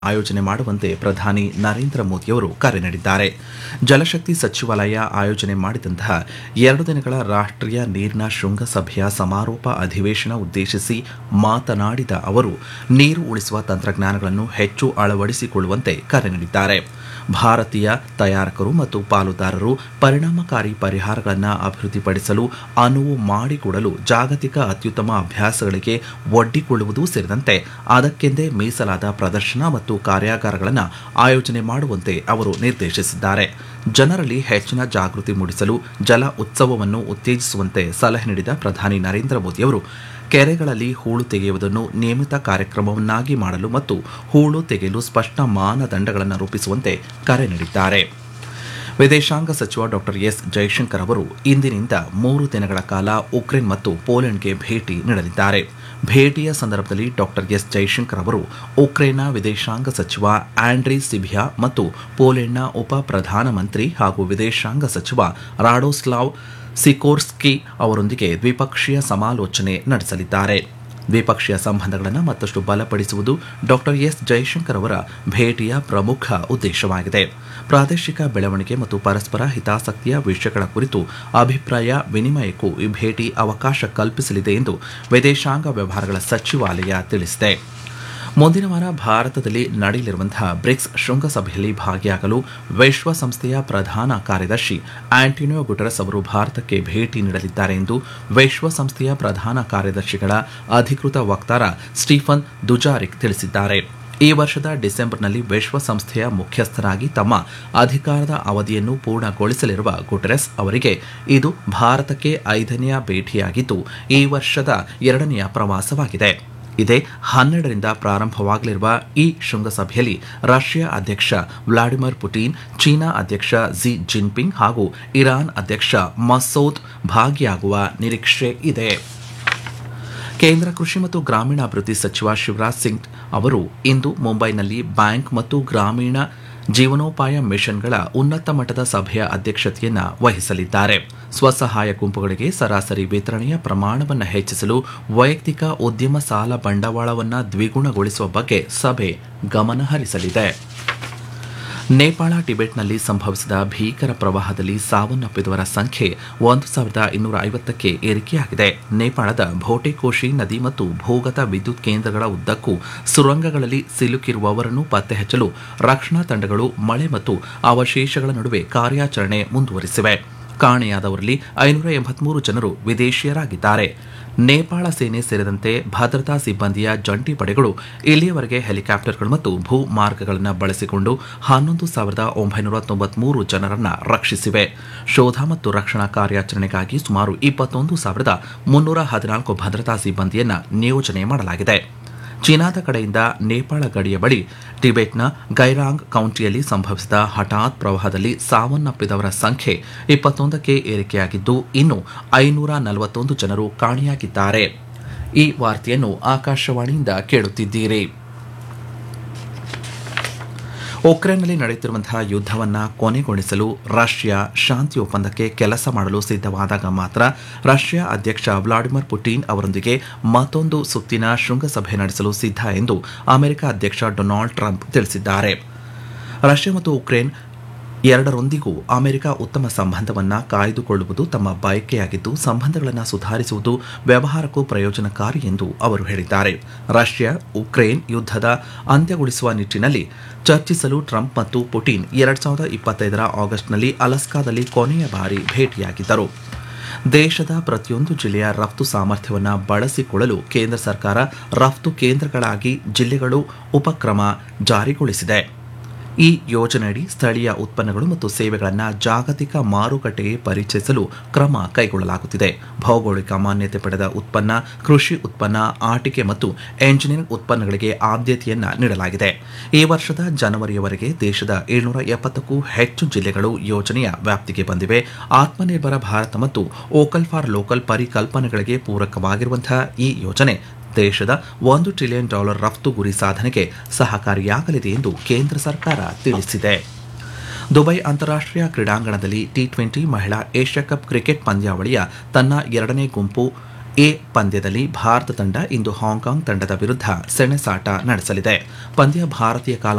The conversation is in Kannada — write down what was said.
ಆಯೋಜನೆ ಮಾಡುವಂತೆ ಪ್ರಧಾನಿ ನರೇಂದ್ರ ಮೋದಿಯವರು ಕರೆ ನೀಡಿದ್ದಾರೆ ಜಲಶಕ್ತಿ ಸಚಿವಾಲಯ ಆಯೋಜನೆ ಮಾಡಿದಂತಹ ಎರಡು ದಿನಗಳ ರಾಷ್ಟ್ರೀಯ ನೀರಿನ ಶೃಂಗಸಭೆಯ ಸಮಾರೋಪ ಅಧಿವೇಶನ ಉದ್ದೇಶಿಸಿ ಮಾತನಾಡಿದ ಅವರು ನೀರು ಉಳಿಸುವ ತಂತ್ರಜ್ಞಾನಗಳನ್ನು ಹೆಚ್ಚು ಅಳವಡಿಸಿಕೊಳ್ಳುವಂತೆ ಕರೆ ನೀಡಿದ್ದಾರೆ ಭಾರತೀಯ ತಯಾರಕರು ಮತ್ತು ಪಾಲುದಾರರು ಪರಿಣಾಮಕಾರಿ ಪರಿಹಾರಗಳನ್ನು ಅಭಿವೃದ್ಧಿಪಡಿಸಲು ಅನುವು ಮಾಡಿಕೊಡಲು ಜಾಗತಿಕ ಅತ್ಯುತ್ತಮ ಅಭ್ಯಾಸಗಳಿಗೆ ಒಡ್ಡಿಕೊಳ್ಳುವುದು ಸೇರಿದಂತೆ ಅದಕ್ಕೆಂದೇ ಮೀಸಲಾದ ಪ್ರದರ್ಶನ ಮತ್ತು ಕಾರ್ಯಾಗಾರಗಳನ್ನು ಆಯೋಜನೆ ಮಾಡುವಂತೆ ಅವರು ನಿರ್ದೇಶಿಸಿದ್ದಾರೆ ಜನರಲ್ಲಿ ಹೆಚ್ಚಿನ ಜಾಗೃತಿ ಮೂಡಿಸಲು ಜಲ ಉತ್ಸವವನ್ನು ಉತ್ತೇಜಿಸುವಂತೆ ಸಲಹೆ ನೀಡಿದ ಪ್ರಧಾನಿ ನರೇಂದ್ರ ಮೋದಿಯವರು ಕೆರೆಗಳಲ್ಲಿ ಹೂಳು ತೆಗೆಯುವುದನ್ನು ನಿಯಮಿತ ಕಾರ್ಯಕ್ರಮವನ್ನಾಗಿ ಮಾಡಲು ಮತ್ತು ಹೂಳು ತೆಗೆಯಲು ಸ್ಪಷ್ಟ ಮಾನದಂಡಗಳನ್ನು ರೂಪಿಸುವಂತೆ ಕರೆ ನೀಡಿದ್ದಾರೆ ವಿದೇಶಾಂಗ ಸಚಿವ ಡಾಕ್ಟರ್ ಎಸ್ ಜೈಶಂಕರ್ ಅವರು ಇಂದಿನಿಂದ ಮೂರು ದಿನಗಳ ಕಾಲ ಉಕ್ರೇನ್ ಮತ್ತು ಪೋಲೆಂಡ್ಗೆ ಭೇಟಿ ನೀಡಲಿದ್ದಾರೆ ಭೇಟಿಯ ಸಂದರ್ಭದಲ್ಲಿ ಡಾಕ್ಟರ್ ಎಸ್ ಜೈಶಂಕರ್ ಅವರು ಉಕ್ರೇನ್ನ ವಿದೇಶಾಂಗ ಸಚಿವ ಆಂಡ್ರಿ ಸಿಬಿಯಾ ಮತ್ತು ಪೋಲೆಂಡ್ನ ಉಪ ಪ್ರಧಾನಮಂತ್ರಿ ಹಾಗೂ ವಿದೇಶಾಂಗ ಸಚಿವ ರಾಡೋಸ್ಲಾವ್ ಸಿಕೋರ್ಸ್ಕಿ ಅವರೊಂದಿಗೆ ದ್ವಿಪಕ್ಷೀಯ ಸಮಾಲೋಚನೆ ನಡೆಸಲಿದ್ದಾರೆ ದ್ವಿಪಕ್ಷೀಯ ಸಂಬಂಧಗಳನ್ನು ಮತ್ತಷ್ಟು ಬಲಪಡಿಸುವುದು ಡಾಕ್ಟರ್ ಎಸ್ ಜೈಶಂಕರ್ ಅವರ ಭೇಟಿಯ ಪ್ರಮುಖ ಉದ್ದೇಶವಾಗಿದೆ ಪ್ರಾದೇಶಿಕ ಬೆಳವಣಿಗೆ ಮತ್ತು ಪರಸ್ಪರ ಹಿತಾಸಕ್ತಿಯ ವಿಷಯಗಳ ಕುರಿತು ಅಭಿಪ್ರಾಯ ವಿನಿಮಯಕ್ಕೂ ಈ ಭೇಟಿ ಅವಕಾಶ ಕಲ್ಪಿಸಲಿದೆ ಎಂದು ವಿದೇಶಾಂಗ ವ್ಯವಹಾರಗಳ ಸಚಿವಾಲಯ ತಿಳಿಸಿದೆ ಮುಂದಿನ ವಾರ ಭಾರತದಲ್ಲಿ ನಡೆಯಲಿರುವಂತಹ ಬ್ರಿಕ್ಸ್ ಶೃಂಗಸಭೆಯಲ್ಲಿ ಭಾಗಿಯಾಗಲು ವಿಶ್ವಸಂಸ್ಥೆಯ ಪ್ರಧಾನ ಕಾರ್ಯದರ್ಶಿ ಆಂಟೋನಿಯೋ ಗುಟೆರಸ್ ಅವರು ಭಾರತಕ್ಕೆ ಭೇಟಿ ನೀಡಲಿದ್ದಾರೆ ಎಂದು ವಿಶ್ವಸಂಸ್ಥೆಯ ಪ್ರಧಾನ ಕಾರ್ಯದರ್ಶಿಗಳ ಅಧಿಕೃತ ವಕ್ತಾರ ಸ್ಟೀಫನ್ ದುಜಾರಿಕ್ ತಿಳಿಸಿದ್ದಾರೆ ಈ ವರ್ಷದ ಡಿಸೆಂಬರ್ನಲ್ಲಿ ವಿಶ್ವಸಂಸ್ಥೆಯ ಮುಖ್ಯಸ್ಥರಾಗಿ ತಮ್ಮ ಅಧಿಕಾರದ ಅವಧಿಯನ್ನು ಪೂರ್ಣಗೊಳಿಸಲಿರುವ ಗುಟೆರಸ್ ಅವರಿಗೆ ಇದು ಭಾರತಕ್ಕೆ ಐದನೆಯ ಭೇಟಿಯಾಗಿದ್ದು ಈ ವರ್ಷದ ಎರಡನೆಯ ಪ್ರವಾಸವಾಗಿದೆ ಇದೇ ಹನ್ನೆರಡರಿಂದ ಪ್ರಾರಂಭವಾಗಲಿರುವ ಈ ಶೃಂಗಸಭೆಯಲ್ಲಿ ರಷ್ಯಾ ಅಧ್ಯಕ್ಷ ವ್ಲಾಡಿಮಿರ್ ಪುಟಿನ್ ಚೀನಾ ಅಧ್ಯಕ್ಷ ಜಿ ಜಿನ್ಪಿಂಗ್ ಹಾಗೂ ಇರಾನ್ ಅಧ್ಯಕ್ಷ ಮಸೌದ್ ಭಾಗಿಯಾಗುವ ನಿರೀಕ್ಷೆ ಇದೆ ಕೇಂದ್ರ ಕೃಷಿ ಮತ್ತು ಗ್ರಾಮೀಣಾಭಿವೃದ್ಧಿ ಸಚಿವ ಶಿವರಾಜ್ ಸಿಂಗ್ ಅವರು ಇಂದು ಮುಂಬೈನಲ್ಲಿ ಬ್ಯಾಂಕ್ ಮತ್ತು ಗ್ರಾಮೀಣ ಜೀವನೋಪಾಯ ಮಿಷನ್ಗಳ ಉನ್ನತ ಮಟ್ಟದ ಸಭೆಯ ಅಧ್ಯಕ್ಷತೆಯನ್ನು ವಹಿಸಲಿದ್ದಾರೆ ಸ್ವಸಹಾಯ ಗುಂಪುಗಳಿಗೆ ಸರಾಸರಿ ವಿತರಣೆಯ ಪ್ರಮಾಣವನ್ನು ಹೆಚ್ಚಿಸಲು ವೈಯಕ್ತಿಕ ಉದ್ಯಮ ಸಾಲ ಬಂಡವಾಳವನ್ನು ದ್ವಿಗುಣಗೊಳಿಸುವ ಬಗ್ಗೆ ಸಭೆ ಗಮನ ಹರಿಸಲಿದೆ ನೇಪಾಳ ಟಿಬೆಟ್ನಲ್ಲಿ ಸಂಭವಿಸಿದ ಭೀಕರ ಪ್ರವಾಹದಲ್ಲಿ ಸಾವನ್ನಪ್ಪಿದವರ ಸಂಖ್ಯೆ ಒಂದು ಸಾವಿರದ ಇನ್ನೂರ ಐವತ್ತಕ್ಕೆ ಏರಿಕೆಯಾಗಿದೆ ನೇಪಾಳದ ಭೋಟೆಕೋಶಿ ನದಿ ಮತ್ತು ಭೂಗತ ವಿದ್ಯುತ್ ಕೇಂದ್ರಗಳ ಉದ್ದಕ್ಕೂ ಸುರಂಗಗಳಲ್ಲಿ ಸಿಲುಕಿರುವವರನ್ನು ಪತ್ತೆ ಹಚ್ಚಲು ರಕ್ಷಣಾ ತಂಡಗಳು ಮಳೆ ಮತ್ತು ಅವಶೇಷಗಳ ನಡುವೆ ಕಾರ್ಯಾಚರಣೆ ಮುಂದುವರಿಸಿವೆ ಕಾಣೆಯಾದವರಲ್ಲಿ ಐನೂರ ಎಂಬತ್ಮೂರು ಜನರು ವಿದೇಶಿಯರಾಗಿದ್ದಾರೆ ನೇಪಾಳ ಸೇನೆ ಸೇರಿದಂತೆ ಭದ್ರತಾ ಸಿಬ್ಬಂದಿಯ ಜಂಟಿ ಪಡೆಗಳು ಇಲ್ಲಿಯವರೆಗೆ ಹೆಲಿಕಾಪ್ಟರ್ಗಳು ಮತ್ತು ಭೂ ಮಾರ್ಗಗಳನ್ನು ಬಳಸಿಕೊಂಡು ಹನ್ನೊಂದು ಸಾವಿರದ ಒಂಬೈನೂರ ತೊಂಬತ್ಮೂರು ಜನರನ್ನು ರಕ್ಷಿಸಿವೆ ಶೋಧ ಮತ್ತು ರಕ್ಷಣಾ ಕಾರ್ಯಾಚರಣೆಗಾಗಿ ಸುಮಾರು ಇಪ್ಪತ್ತೊಂದು ಸಾವಿರದ ಮುನ್ನೂರ ಹದಿನಾಲ್ಕು ಭದ್ರತಾ ಸಿಬ್ಬಂದಿಯನ್ನು ನಿಯೋಜನೆ ಮಾಡಲಾಗಿದೆ ಚೀನಾದ ಕಡೆಯಿಂದ ನೇಪಾಳ ಗಡಿಯ ಬಳಿ ಟಿಬೆಟ್ನ ಗೈರಾಂಗ್ ಕೌಂಟಿಯಲ್ಲಿ ಸಂಭವಿಸಿದ ಹಠಾತ್ ಪ್ರವಾಹದಲ್ಲಿ ಸಾವನ್ನಪ್ಪಿದವರ ಸಂಖ್ಯೆ ಇಪ್ಪತ್ತೊಂದಕ್ಕೆ ಏರಿಕೆಯಾಗಿದ್ದು ಇನ್ನು ಐನೂರ ನಲವತ್ತೊಂದು ಜನರು ಕಾಣೆಯಾಗಿದ್ದಾರೆ ಈ ವಾರ್ತೆಯನ್ನು ಆಕಾಶವಾಣಿಯಿಂದ ಕೇಳುತ್ತಿದ್ದೀರಿ ಉಕ್ರೇನ್ನಲ್ಲಿ ನಡೆಯುತ್ತಿರುವಂತಹ ಯುದ್ಧವನ್ನು ಕೊನೆಗೊಳಿಸಲು ರಷ್ಯಾ ಶಾಂತಿ ಒಪ್ಪಂದಕ್ಕೆ ಕೆಲಸ ಮಾಡಲು ಸಿದ್ಧವಾದಾಗ ಮಾತ್ರ ರಷ್ಯಾ ಅಧ್ಯಕ್ಷ ವ್ಲಾಡಿಮಿರ್ ಪುಟಿನ್ ಅವರೊಂದಿಗೆ ಮತ್ತೊಂದು ಸುತ್ತಿನ ಶೃಂಗಸಭೆ ನಡೆಸಲು ಸಿದ್ಧ ಎಂದು ಅಮೆರಿಕ ಅಧ್ಯಕ್ಷ ಡೊನಾಲ್ಡ್ ಟ್ರಂಪ್ ತಿಳಿಸಿದ್ದಾರೆ ರಷ್ಯಾ ಮತ್ತು ಉಕ್ರೇನ್ ಎರಡರೊಂದಿಗೂ ಅಮೆರಿಕ ಉತ್ತಮ ಸಂಬಂಧವನ್ನು ಕಾಯ್ದುಕೊಳ್ಳುವುದು ತಮ್ಮ ಬಯಕೆಯಾಗಿದ್ದು ಸಂಬಂಧಗಳನ್ನು ಸುಧಾರಿಸುವುದು ವ್ಯವಹಾರಕ್ಕೂ ಪ್ರಯೋಜನಕಾರಿ ಎಂದು ಅವರು ಹೇಳಿದ್ದಾರೆ ರಷ್ಯಾ ಉಕ್ರೇನ್ ಯುದ್ಧದ ಅಂತ್ಯಗೊಳಿಸುವ ನಿಟ್ಟಿನಲ್ಲಿ ಚರ್ಚಿಸಲು ಟ್ರಂಪ್ ಮತ್ತು ಪುಟಿನ್ ಎರಡ್ ಸಾವಿರದ ಇಪ್ಪತ್ತೈದರ ಆಗಸ್ಟ್ನಲ್ಲಿ ಅಲಸ್ಕಾದಲ್ಲಿ ಕೊನೆಯ ಬಾರಿ ಭೇಟಿಯಾಗಿದ್ದರು ದೇಶದ ಪ್ರತಿಯೊಂದು ಜಿಲ್ಲೆಯ ರಫ್ತು ಸಾಮರ್ಥ್ಯವನ್ನು ಬಳಸಿಕೊಳ್ಳಲು ಕೇಂದ್ರ ಸರ್ಕಾರ ರಫ್ತು ಕೇಂದ್ರಗಳಾಗಿ ಜಿಲ್ಲೆಗಳು ಉಪಕ್ರಮ ಜಾರಿಗೊಳಿಸಿದೆ ಈ ಯೋಜನೆಯಡಿ ಸ್ಥಳೀಯ ಉತ್ಪನ್ನಗಳು ಮತ್ತು ಸೇವೆಗಳನ್ನು ಜಾಗತಿಕ ಮಾರುಕಟ್ಟೆಗೆ ಪರಿಚಯಿಸಲು ಕ್ರಮ ಕೈಗೊಳ್ಳಲಾಗುತ್ತಿದೆ ಭೌಗೋಳಿಕ ಮಾನ್ಯತೆ ಪಡೆದ ಉತ್ಪನ್ನ ಕೃಷಿ ಉತ್ಪನ್ನ ಆಟಿಕೆ ಮತ್ತು ಎಂಜಿನಿಯರಿಂಗ್ ಉತ್ಪನ್ನಗಳಿಗೆ ಆದ್ಯತೆಯನ್ನ ನೀಡಲಾಗಿದೆ ಈ ವರ್ಷದ ಜನವರಿಯವರೆಗೆ ದೇಶದ ಏಳ್ನೂರ ಎಪ್ಪತ್ತಕ್ಕೂ ಹೆಚ್ಚು ಜಿಲ್ಲೆಗಳು ಯೋಜನೆಯ ವ್ಯಾಪ್ತಿಗೆ ಬಂದಿವೆ ಆತ್ಮನಿರ್ಭರ ಭಾರತ ಮತ್ತು ಓಕಲ್ ಫಾರ್ ಲೋಕಲ್ ಪರಿಕಲ್ಪನೆಗಳಿಗೆ ಪೂರಕವಾಗಿರುವಂತಹ ಈ ಯೋಜನೆ ದೇಶದ ಒಂದು ಟ್ರಿಲಿಯನ್ ಡಾಲರ್ ರಫ್ತು ಗುರಿ ಸಾಧನೆಗೆ ಸಹಕಾರಿಯಾಗಲಿದೆ ಎಂದು ಕೇಂದ್ರ ಸರ್ಕಾರ ತಿಳಿಸಿದೆ ದುಬೈ ಅಂತಾರಾಷ್ಟ್ರೀಯ ಕ್ರೀಡಾಂಗಣದಲ್ಲಿ ಟಿ ಟ್ವೆಂಟಿ ಮಹಿಳಾ ಏಷ್ಯಾ ಕಪ್ ಕ್ರಿಕೆಟ್ ಪಂದ್ಯಾವಳಿಯ ತನ್ನ ಎರಡನೇ ಗುಂಪು ಎ ಪಂದ್ಯದಲ್ಲಿ ಭಾರತ ತಂಡ ಇಂದು ಹಾಂಕಾಂಗ್ ತಂಡದ ವಿರುದ್ಧ ಸೆಣಸಾಟ ನಡೆಸಲಿದೆ ಪಂದ್ಯ ಭಾರತೀಯ ಕಾಲ